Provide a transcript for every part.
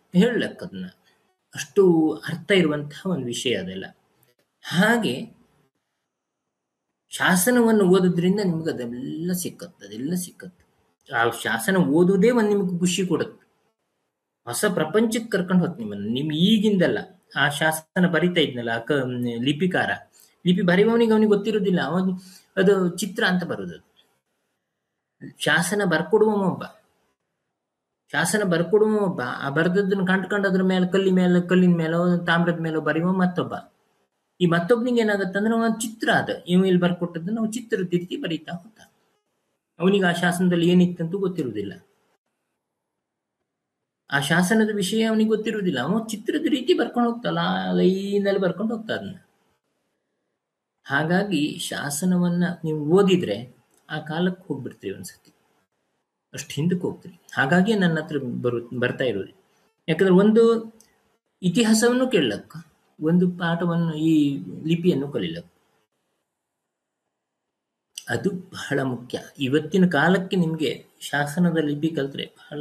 ಹೇಳಕ್ ಅದನ್ನ ಅಷ್ಟು ಅರ್ಥ ಇರುವಂತಹ ಒಂದು ವಿಷಯ ಅದೆಲ್ಲ ಹಾಗೆ ಶಾಸನವನ್ನು ಓದೋದ್ರಿಂದ ನಿಮ್ಗೆ ಅದೆಲ್ಲ ಸಿಕ್ಕತ್ತೆ ಅದೆಲ್ಲ ಸಿಕ್ಕತ್ತೆ ಆ ಶಾಸನ ಓದುವುದೇ ಒಂದು ನಿಮ್ಗೆ ಖುಷಿ ಕೊಡುತ್ತೆ ಹೊಸ ಪ್ರಪಂಚಕ್ಕೆ ಕರ್ಕೊಂಡು ಹೋತ್ ನಿಮ್ಮನ್ನು ನಿಮ್ ಈಗಿಂದಲ್ಲ ಆ ಶಾಸನ ಬರಿತಾ ಇದ್ನಲ್ಲ ಆ ಕ- ಲಿಪಿಕಾರ ಲಿಪಿ ಬರೆಯುವವನಿಗೆ ಅವನಿಗೆ ಗೊತ್ತಿರೋದಿಲ್ಲ ಅವನು ಅದು ಚಿತ್ರ ಅಂತ ಬರುದು ಅದು. ಶಾಸನ ಬರ್ಕೊಡುವ ಒಬ್ಬ ಶಾಸನ ಬರ್ಕೊಡುವ ಒಬ್ಬ ಆ ಬರೆದದ್ದನ್ನು ಕಂಡ್ಕೊಂಡು ಅದ್ರ ಮೇಲೆ ಕಲ್ಲಿ ಮೇಲೆ ಕಲ್ಲಿನ ಮೇಲೋ ತಾಮ್ರದ ಮೇಲೋ ಬರೆಯುವ ಮತ್ತೊಬ್ಬ ಈ ಮತ್ತೊಬ್ಬನಿಗೆ ಏನಾಗುತ್ತೆ ಅಂದ್ರೆ ಅವನ ಚಿತ್ರ ಅದ ಇವ ಇಲ್ಲಿ ಬರ್ಕೊಟ್ಟದ್ದನ್ನು ನಾವು ಚಿತ್ರದ ರೀತಿ ಬರೀತಾ ಹೋಗ್ತ ಅವನಿಗೆ ಆ ಶಾಸನದಲ್ಲಿ ಏನಿತ್ತಂತೂ ಗೊತ್ತಿರುವುದಿಲ್ಲ ಆ ಶಾಸನದ ವಿಷಯ ಅವನಿಗೆ ಗೊತ್ತಿರುವುದಿಲ್ಲ ಅವನು ಚಿತ್ರದ ರೀತಿ ಬರ್ಕೊಂಡು ಹೋಗ್ತಲ್ಲ ಲೈನಲ್ಲಿ ಬರ್ಕೊಂಡು ಹೋಗ್ತಾ ಅದನ್ನ ಹಾಗಾಗಿ ಶಾಸನವನ್ನ ನೀವು ಓದಿದ್ರೆ ಆ ಕಾಲಕ್ಕೆ ಹೋಗ್ಬಿಡ್ತೀವಿ ಒಂದ್ಸತಿ ಅಷ್ಟು ಹಿಂದಕ್ಕೆ ಹೋಗ್ತೀರಿ ಹಾಗಾಗಿ ನನ್ನ ಹತ್ರ ಬರು ಬರ್ತಾ ಇರೋದು ಯಾಕಂದ್ರೆ ಒಂದು ಇತಿಹಾಸವನ್ನು ಕೇಳಕ್ಕ ಒಂದು ಪಾಠವನ್ನು ಈ ಲಿಪಿಯನ್ನು ಕಲೀಲಕ್ಕ ಅದು ಬಹಳ ಮುಖ್ಯ ಇವತ್ತಿನ ಕಾಲಕ್ಕೆ ನಿಮಗೆ ಶಾಸನದ ಲಿಪಿ ಕಲ್ತ್ರೆ ಬಹಳ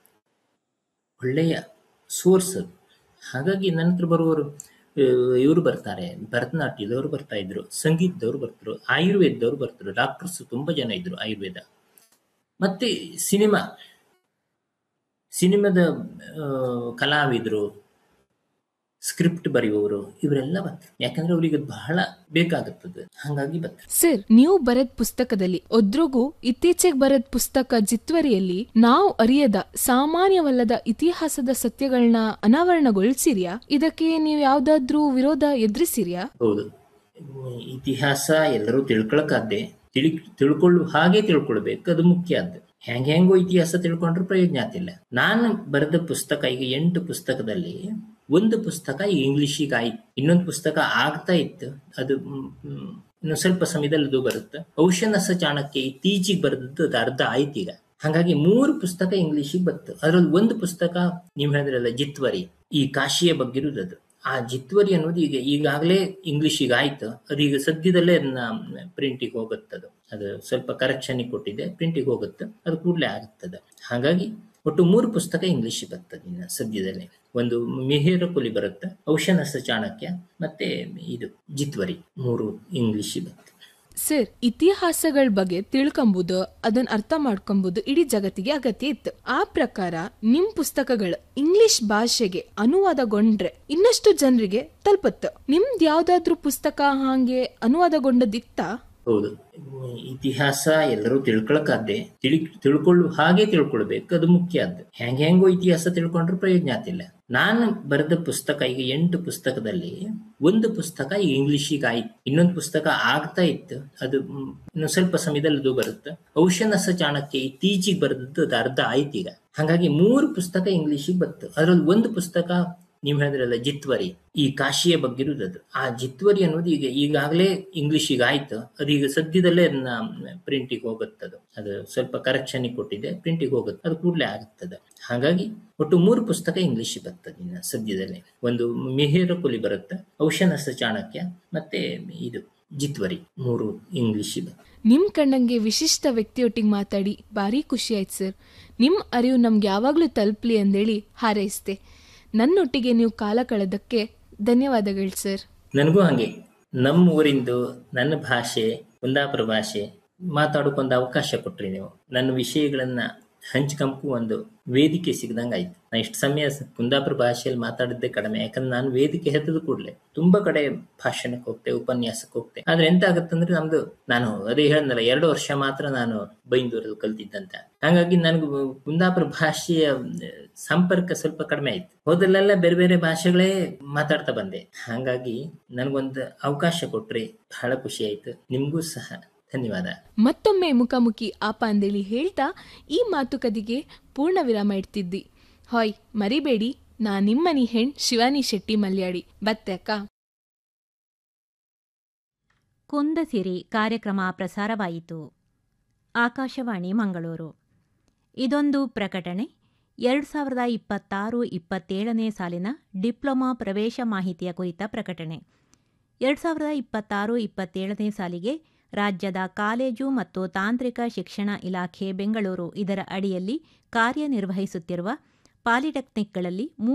ಒಳ್ಳೆಯ ಸೋರ್ಸ್ ಅದು ಹಾಗಾಗಿ ನನ್ನ ಹತ್ರ ಬರುವವರು ಇವರು ಬರ್ತಾರೆ ಭರತನಾಟ್ಯದವರು ಬರ್ತಾ ಇದ್ರು ಸಂಗೀತದವರು ಬರ್ತಾರೆ ಆಯುರ್ವೇದದವರು ಬರ್ತಾರೆ ಡಾಕ್ಟರ್ಸ್ ತುಂಬಾ ಜನ ಇದ್ರು ಆಯುರ್ವೇದ ಮತ್ತೆ ಸಿನಿಮಾ ಸಿನಿಮಾದ ಆ, ಕಲಾವಿದರು ಸ್ಕ್ರಿಪ್ಟ್ ಬರೆಯುವವರು ಇವರೆಲ್ಲ ಬರ್ತಾರೆ ಯಾಕಂದ್ರೆ ಅವರಿಗೆ ಬಹಳ ಬೇಕಾಗುತ್ತದೆ ಹಾಗಾಗಿ ಬರ್ತಾರೆ ಸರ್ ನೀವು ಬರೆದ ಪುಸ್ತಕದಲ್ಲಿ ಒದ್ರಿಗೂ ಇತ್ತೀಚೆಗೆ ಬರೆದ ಪುಸ್ತಕ ಜಿತ್ವರಿಯಲ್ಲಿ ನಾವು ಅರಿಯದ ಸಾಮಾನ್ಯವಲ್ಲದ ಇತಿಹಾಸದ ಸತ್ಯಗಳನ್ನ ಅನಾವರಣಗೊಳಿಸಿರ್ಯಾ ಇದಕ್ಕೆ ನೀವು ಯಾವ್ದಾದ್ರೂ ವಿರೋಧ ಎದುರಿಸಿರ್ಯಾ ಹೌದು ಇತಿಹಾಸ ಎಲ್ಲರೂ ತಿಳ್ಕೊಳಕಾದ್ದೆ ತಿಳಿ ತಿಳ್ಕೊಳ್ಳು ಹಾಗೆ ತಿಳ್ಕೊಳ್ಬೇಕು ಅದು ಮುಖ್ಯ ಅದು ಹೆಂಗ್ ಹೆಂಗೋ ಇತಿಹಾಸ ತಿಳ್ಕೊಂಡ್ರೆ ಪ್ರಯೋಜನ ಆಗ್ತಿಲ್ಲ ನಾನು ಬರೆದ ಪುಸ್ತಕ ಈಗ ಎಂಟು ಪುಸ್ತಕದಲ್ಲಿ ಒಂದು ಪುಸ್ತಕ ಇಂಗ್ಲಿಷಿಗೆ ಆಯ್ತು ಇನ್ನೊಂದು ಪುಸ್ತಕ ಆಗ್ತಾ ಇತ್ತು ಅದು ಮ್, ಮ್, ಇನ್ನು ಸ್ವಲ್ಪ ಸಮಯದಲ್ಲಿ ಅದು ಬರುತ್ತೆ ಔಷನಸ ಚಾಣಕ್ಯ ಇತ್ತೀಚೆಗೆ ಬರೆದದ್ದು ಅದು ಅರ್ಧ ಆಯ್ತು ಈಗ ಹಾಗಾಗಿ ಮೂರು ಪುಸ್ತಕ ಇಂಗ್ಲಿಷಿಗೆ ಬಂತು ಅದ್ರಲ್ಲಿ ಒಂದು ಪುಸ್ತಕ ನೀವು ಹೇಳಿದ್ರಲ್ಲ ಜಿತ್ವರಿ ಈ ಕಾಶಿಯ ಬಗ್ಗೆ ಇರುವುದು ಅದು ಆ ಜಿತ್ವರಿ ಅನ್ನೋದು ಈಗ ಈಗಾಗಲೇ ಇಂಗ್ಲಿಷಿಗೆ ಆಯ್ತು ಅದು ಈಗ ಸದ್ಯದಲ್ಲೇ ಅದನ್ನ ಪ್ರಿಂಟಿಗೆ ಹೋಗುತ್ತದು ಅದು ಸ್ವಲ್ಪ ಕರೆಕ್ಷನ್ ಕೊಟ್ಟಿದೆ ಪ್ರಿಂಟಿಗೆ ಹೋಗುತ್ತೆ ಅದು ಕೂಡಲೇ ಆಗುತ್ತದೆ ಹಾಗಾಗಿ ಒಟ್ಟು ಮೂರು ಪುಸ್ತಕ ಇಂಗ್ಲಿಷಿಗೆ ಬರ್ತದೆ ಇನ್ನು ಸದ್ಯದಲ್ಲೇ ಒಂದು ಮಿಹಿರ ಕುಲಿ ಬರುತ್ತೆ ಔಷನಸ ಚಾಣಕ್ಯ ಮತ್ತೆ ಇದು ಜಿತ್ವರಿ ಮೂರು ಇಂಗ್ಲಿಷಿಗೆ ಬರ್ತದೆ ಸರ್ ಇತಿಹಾಸಗಳ ಬಗ್ಗೆ ತಿಳ್ಕೊಂಬುದು ಅದನ್ನ ಅರ್ಥ ಮಾಡ್ಕೊಂಬುದು ಇಡೀ ಜಗತ್ತಿಗೆ ಅಗತ್ಯ ಇತ್ತು ಆ ಪ್ರಕಾರ ನಿಮ್ ಪುಸ್ತಕಗಳು ಇಂಗ್ಲಿಷ್ ಭಾಷೆಗೆ ಅನುವಾದಗೊಂಡ್ರೆ ಇನ್ನಷ್ಟು ಜನರಿಗೆ ತಲುಪುತ್ತೆ ನಿಮ್ದು ಯಾವ್ದಾದ್ರೂ ಪುಸ್ತಕ ಹಾಗೆ ಅನುವಾದಗೊಂಡದಿತ್ತಾ ಹೌದು ಇತಿಹಾಸ ಎಲ್ಲರೂ ತಿಳ್ಕೊಳಕಾದ್ದೆ ತಿಳಿ ತಿಳ್ಕೊಳ್ಳು ಹಾಗೆ ತಿಳ್ಕೊಳ್ಬೇಕು ಅದು ಮುಖ್ಯ ಅದು ಹೆಂಗ್ ಹೆಂಗೋ ಇತಿಹಾಸ ತಿಳ್ಕೊಂಡ್ರೆ ಪ್ರಯೋಜನ ಆಗ್ತಿಲ್ಲ ನಾನು ಬರೆದ ಪುಸ್ತಕ ಈಗ ಎಂಟು ಪುಸ್ತಕದಲ್ಲಿ ಒಂದು ಪುಸ್ತಕ ಇಂಗ್ಲಿಷಿಗೆ ಆಯ್ತು ಇನ್ನೊಂದು ಪುಸ್ತಕ ಆಗ್ತಾ ಇತ್ತು ಅದು ಮ್, ಇನ್ನು ಸ್ವಲ್ಪ ಸಮಯದಲ್ಲಿ ಅದು ಬರುತ್ತೆ ಔಷನಸ ಚಾಣಕ್ಯ ಇತ್ತೀಚೆಗೆ ಬರೆದದ್ದು ಅದು ಅರ್ಧ ಆಯ್ತು ಈಗ ಹಾಗಾಗಿ ಮೂರು ಪುಸ್ತಕ ಇಂಗ್ಲಿಷಿಗೆ ಬಂತು ಅದ್ರಲ್ಲಿ ಒಂದು ಪುಸ್ತಕ ನೀವು ಹೇಳಿದ್ರಲ್ಲ ಜಿತ್ವರಿ ಈ ಕಾಶಿಯ ಬಗ್ಗೆ ಇರುವುದು ಅದು ಆ ಜಿತ್ವರಿ ಅನ್ನೋದು ಈಗ ಈಗಾಗಲೇ ಇಂಗ್ಲಿಷಿಗೆ ಆಯ್ತು ಅದು ಈಗ ಸದ್ಯದಲ್ಲೇ ಅದನ್ನ ಪ್ರಿಂಟಿಗೆ ಹೋಗುತ್ತದು ಅದು ಸ್ವಲ್ಪ ಕರೆಕ್ಷನ್ ಕೊಟ್ಟಿದೆ ಪ್ರಿಂಟಿಗೆ ಹೋಗುತ್ತೆ ಅದು ಕೂಡಲೇ ಆಗುತ್ತದೆ ಹಾಗಾಗಿ ಒಟ್ಟು ಮೂರು ಪುಸ್ತಕ ಇಂಗ್ಲಿಷಿಗೆ ಬರ್ತದೆ ಇನ್ನು ಸದ್ಯದಲ್ಲೇ ಒಂದು ಮಿಹಿರ ಕುಲಿ ಬರುತ್ತೆ ಔಷನಸ ಚಾಣಕ್ಯ ಮತ್ತೆ ಇದು ಜಿತ್ವರಿ ಮೂರು ಇಂಗ್ಲಿಷಿಗೆ ಬರ್ತದೆ ನಿಮ್ ಕಣ್ಣಂಗೆ ವಿಶಿಷ್ಟ ವ್ಯಕ್ತಿಯೊಟ್ಟಿಗೆ ಮಾತಾಡಿ ಭಾರಿ ಖುಷಿ ಆಯ್ತು ಸರ್ ನಿಮ್ ಅರಿವು ನಮ್ಗೆ ಯಾವಾಗ್ಲೂ ತಲುಪ್ಲಿ ಅಂದೇಳಿ ಹಾರೈಸ್ತೆ ನನ್ನೊಟ್ಟಿಗೆ ನೀವು ಕಾಲ ಕಳೆದಕ್ಕೆ ಧನ್ಯವಾದಗಳು ಸರ್ ನನಗೂ ಹಾಗೆ ನಮ್ಮ ಊರಿಂದು ನನ್ನ ಭಾಷೆ ಕುಂದಾಪುರ ಭಾಷೆ ಮಾತಾಡೋಕೊಂದು ಅವಕಾಶ ಕೊಟ್ರಿ ನೀವು ನನ್ನ ವಿಷಯಗಳನ್ನ ಹಂಚ್ಕಂಪು ಒಂದು ವೇದಿಕೆ ಸಿಗ್ದಂಗ ಆಯ್ತು ನಾ ಇಷ್ಟು ಸಮಯ ಸ- ಕುಂದಾಪುರ ಭಾಷೆಯಲ್ಲಿ ಮಾತಾಡಿದ್ದೆ ಕಡಿಮೆ ಯಾಕಂದ್ರೆ ನಾನು ವೇದಿಕೆ ಹೆತ್ತದ ಕೂಡಲೇ ತುಂಬಾ ಕಡೆ ಭಾಷಣಕ್ಕೆ ಹೋಗ್ತೆ ಉಪನ್ಯಾಸಕ್ಕೆ ಹೋಗ್ತೆ ಆದ್ರೆ ಎಂತ ಆಗುತ್ತಂದ್ರೆ ನಮ್ದು ನಾನು ಅದೇ ಹೇಳಿದ್ನಲ್ಲ ಎರಡು ವರ್ಷ ಮಾತ್ರ ನಾನು ಬೈಂದೂರಲ್ಲಿ ಕಲ್ತಿದ್ದಂತ ಹಾಗಾಗಿ ನನಗೆ ಕುಂದಾಪುರ ಭಾಷೆಯ ಆ, ಸಂಪರ್ಕ ಸ್ವಲ್ಪ ಕಡಿಮೆ ಆಯ್ತು ಹೋದಲ್ಲೆಲ್ಲ ಬೇರೆ ಬೇರೆ ಭಾಷೆಗಳೇ ಮಾತಾಡ್ತಾ ಬಂದೆ ಹಾಗಾಗಿ ನನಗೊಂದು ಅವಕಾಶ ಕೊಟ್ರಿ ಬಹಳ ಖುಷಿ ಆಯ್ತು ನಿಮ್ಗೂ ಸಹ ಧನ್ಯವಾದ ಮತ್ತೊಮ್ಮೆ ಮುಖಾಮುಖಿ ಆಪ ಅಂದೇಳಿ ಹೇಳ್ತಾ ಈ ಮಾತುಕತೆಗೆ ಪೂರ್ಣ ವಿರಾಮ ಇಡ್ತಿದ್ದಿ ಹಾಯ್ ಮರಿಬೇಡಿ ನಾ ನಿಮ್ಮನಿ ಹೆಣ್ ಶಿವಾನಿ ಶೆಟ್ಟಿ ಮಲ್ಯಾಡಿ ಬತ್ತೆ ಅಕ್ಕ ಕುಂದಸಿರಿ ಕಾರ್ಯಕ್ರಮ ಪ್ರಸಾರವಾಯಿತು ಆಕಾಶವಾಣಿ ಮಂಗಳೂರು ಇದೊಂದು ಪ್ರಕಟಣೆ ಎರಡು ಸಾವಿರದ ಇಪ್ಪತ್ತಾರು ಇಪ್ಪತ್ತೇಳನೇ ಸಾಲಿನ ಡಿಪ್ಲೊಮಾ ಪ್ರವೇಶ ಮಾಹಿತಿಯ ಕುರಿತ ಪ್ರಕಟಣೆ ಎರಡು ಸಾವಿರದ ಇಪ್ಪತ್ತಾರು ಇಪ್ಪತ್ತೇಳನೇ ಸಾಲಿಗೆ ರಾಜ್ಯದ ಕಾಲೇಜು ಮತ್ತು ತಾಂತ್ರಿಕ ಶಿಕ್ಷಣ ಇಲಾಖೆ ಬೆಂಗಳೂರು ಇದರ ಅಡಿಯಲ್ಲಿ ಕಾರ್ಯನಿರ್ವಹಿಸುತ್ತಿರುವ ಪಾಲಿಟೆಕ್ನಿಕ್ಗಳಲ್ಲಿ